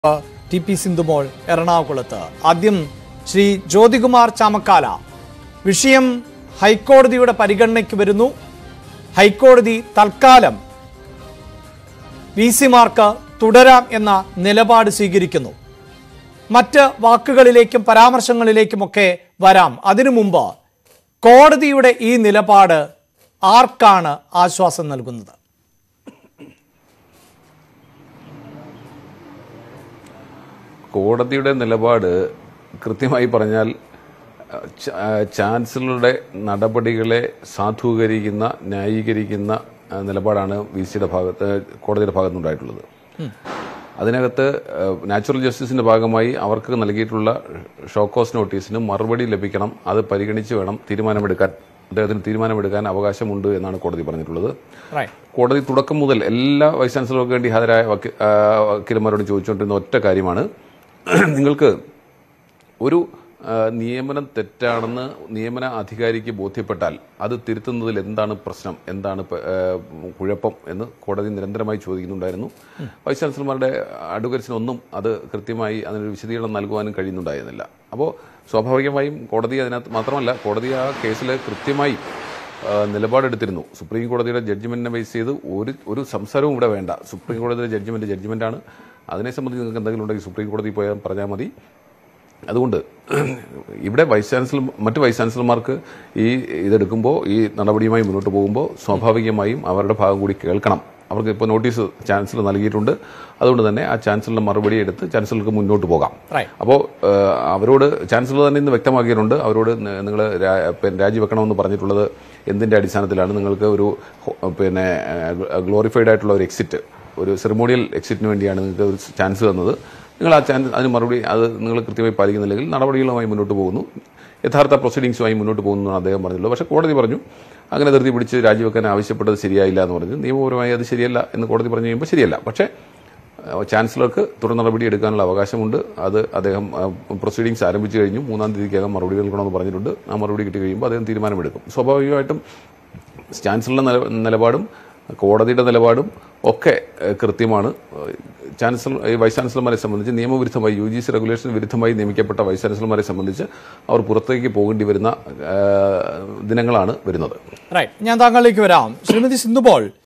T P Sindhumol എറണാകുളത്ത് ആദ്യം ശ്രീ ജ്യോതികുമാർ ചാമക്കാല വിഷയം ഹൈക്കോടതിയുടെ പരിഗണനയ്ക്ക് വരുന്നു ഹൈക്കോടതി തൽക്കാലം വി സിമാർക്ക് തുടരാം എന്ന നിലപാട് സ്വീകരിക്കുന്നു മറ്റ് വാക്കുകളിലേക്കും പരാമർശങ്ങളിലേക്കുമൊക്കെ വരാം അതിനു മുമ്പ് കോടതിയുടെ ഈ നിലപാട് ആർക്കാണ് ആശ്വാസം നൽകുന്നത് കോടതിയുടെ നിലപാട് കൃത്യമായി പറഞ്ഞാൽ അഹ് ച- അഹ് ചാൻസലറുടെ നടപടികളെ സാധൂകരിക്കുന്ന ന്യായീകരിക്കുന്ന അഹ് നിലപാടാണ് വി സിയുടെ ഭാഗത്ത് കോടതിയുടെ ഭാഗത്തുനിന്നുണ്ടായിട്ടുള്ളത് അതിനകത്ത് അഹ് നാച്ചുറൽ ജസ്റ്റിസിന്റെ ഭാഗമായി അവർക്ക് നൽകിയിട്ടുള്ള ഷോക്കോസ് നോട്ടീസിന് മറുപടി ലഭിക്കണം അത് പരിഗണിച്ച് വേണം തീരുമാനമെടുക്കാൻ അദ്ദേഹത്തിന് തീരുമാനമെടുക്കാൻ അവകാശമുണ്ട് എന്നാണ് കോടതി പറഞ്ഞിട്ടുള്ളത് റൈറ്റ് കോടതി തുടക്കം മുതൽ എല്ലാ വൈസ് ചാൻസലർക്ക് വേണ്ടി ഹാജരായ വക്കി- ആ, വക്കീലന്മാരോട് ചോദിച്ചുകൊണ്ടിരുന്ന ഒറ്റ കാര്യമാണ് നിങ്ങൾക്ക് ഒരു ആ, നിയമനം തെറ്റാണെന്ന് നിയമന അധികാരിക്ക് ബോധ്യപ്പെട്ടാൽ അത് തിരുത്തുന്നതിൽ എന്താണ് പ്രശ്നം എന്താണ് പ- ആ, കുഴപ്പം എന്ന് കോടതി നിരന്തരമായി ചോദിക്കുന്നുണ്ടായിരുന്നു വൈസ് ചാൻസലർമാരുടെ അഡ്വക്കേറ്റ്സിനൊന്നും അത് കൃത്യമായി അതിനൊരു വിശദീകരണം നൽകുവാനും കഴിയുന്നുണ്ടായിരുന്നില്ല അപ്പോൾ സ്വാഭാവികമായും കോടതി അതിനകത്ത് മാത്രമല്ല കോടതി ആ കേസിൽ കൃത്യമായി ആ, നിലപാടെടുത്തിരുന്നു സുപ്രീം കോടതിയുടെ ജഡ്ജ്മെന്റിനെ ബേസ് ചെയ്ത് ഒരു ഒരു സംസാരവും ഇവിടെ വേണ്ട സുപ്രീം കോടതിയുടെ ജഡ്ജ്മെന്റ് ജഡ്ജ്മെന്റാണ് അതിനെ സംബന്ധിച്ച് നിങ്ങൾക്ക് എന്തെങ്കിലും ഉണ്ടെങ്കിൽ സുപ്രീം കോടതി പോയാൽ പറഞ്ഞാൽ മതി അതുകൊണ്ട് ഇവിടെ വൈസ് ചാൻസലർ മറ്റ് വൈസ് ചാൻസലർമാർക്ക് ഈ ഇതെടുക്കുമ്പോൾ ഈ നടപടിയുമായി മുന്നോട്ട് പോകുമ്പോൾ സ്വാഭാവികമായും അവരുടെ ഭാഗം കൂടി കേൾക്കണം അവർക്ക് ഇപ്പോൾ നോട്ടീസ് ചാൻസലർ നൽകിയിട്ടുണ്ട് അതുകൊണ്ട് തന്നെ ആ ചാൻസലറുടെ മറുപടി എടുത്ത് ചാൻസലർക്ക് മുന്നോട്ട് പോകാം Right. അപ്പോൾ അവരോട് ചാൻസലർ തന്നെ ഇന്ന് വ്യക്തമാക്കിയിട്ടുണ്ട് അവരോട് നിങ്ങൾ രാജിവെക്കണമെന്ന് പറഞ്ഞിട്ടുള്ളത് എന്തിന്റെ അടിസ്ഥാനത്തിലാണ് നിങ്ങൾക്ക് ഒരു ഹോ- പിന്നെ ഗ്ലോറിഫൈഡ് ആയിട്ടുള്ള ഒരു എക്സിറ്റ് ഒരു സെറിമോണിയൽ എക്സിറ്റിന് വേണ്ടിയാണ് നിങ്ങൾക്ക് ഒരു ചാൻസ് തന്നത് നിങ്ങൾ ആ ചാൻസ് അതിന് മറുപടി അത് നിങ്ങൾ കൃത്യമായി പാലിക്കുന്നില്ലെങ്കിൽ നടപടികളുമായി മുന്നോട്ട് പോകുന്നു യഥാർത്ഥ പ്രൊസീഡിങ്സുമായി മുന്നോട്ട് പോകുന്നു എന്നാണ് അദ്ദേഹം പറഞ്ഞിട്ടുള്ളത് പക്ഷേ കോടതി പറഞ്ഞു അങ്ങനെ ധൃതി പിടിച്ച് രാജിവെക്കാൻ ആവശ്യപ്പെട്ടത് ശരിയായില്ല എന്ന് പറഞ്ഞു നിയമപരമായി അത് ശരിയല്ല എന്ന് കോടതി പറഞ്ഞു കഴിയുമ്പോൾ ശരിയല്ല പക്ഷേ ഏഹ് ചാൻസലർക്ക് തുടർ നടപടി എടുക്കാനുള്ള അവകാശമുണ്ട് അത് അദ്ദേഹം പ്രൊസീഡിങ്സ് ആരംഭിച്ചു കഴിഞ്ഞു മൂന്നാം തീയതിക്കകം മറുപടി നൽകണമെന്ന് പറഞ്ഞിട്ടുണ്ട് ആ മറുപടി കിട്ടി കഴിയുമ്പോൾ അദ്ദേഹം തീരുമാനമെടുക്കും സ്വാഭാവികമായിട്ടും ചാൻസലറുടെ നില നിലപാടും കോടതിയുടെ നിലപാടും ഒക്കെ ഏഹ് കൃത്യമാണ് ഏഹ് ചാൻസലർ ഈ വൈസ് ചാൻസലർമാരെ സംബന്ധിച്ച് നിയമവിരുദ്ധമായി യു ജി സി റെഗുലേഷന് വിരുദ്ധമായി നിയമിക്കപ്പെട്ട വൈസ് ചാൻസലർമാരെ സംബന്ധിച്ച് അവർ പുറത്തേക്ക് പോകേണ്ടി വരുന്ന ഏഹ് ദിനങ്ങളാണ് വരുന്നത് റൈറ്റ് ഞാൻ താങ്കളിലേക്ക് വരാം ശ്രീമതി സിന്ധുപോൾ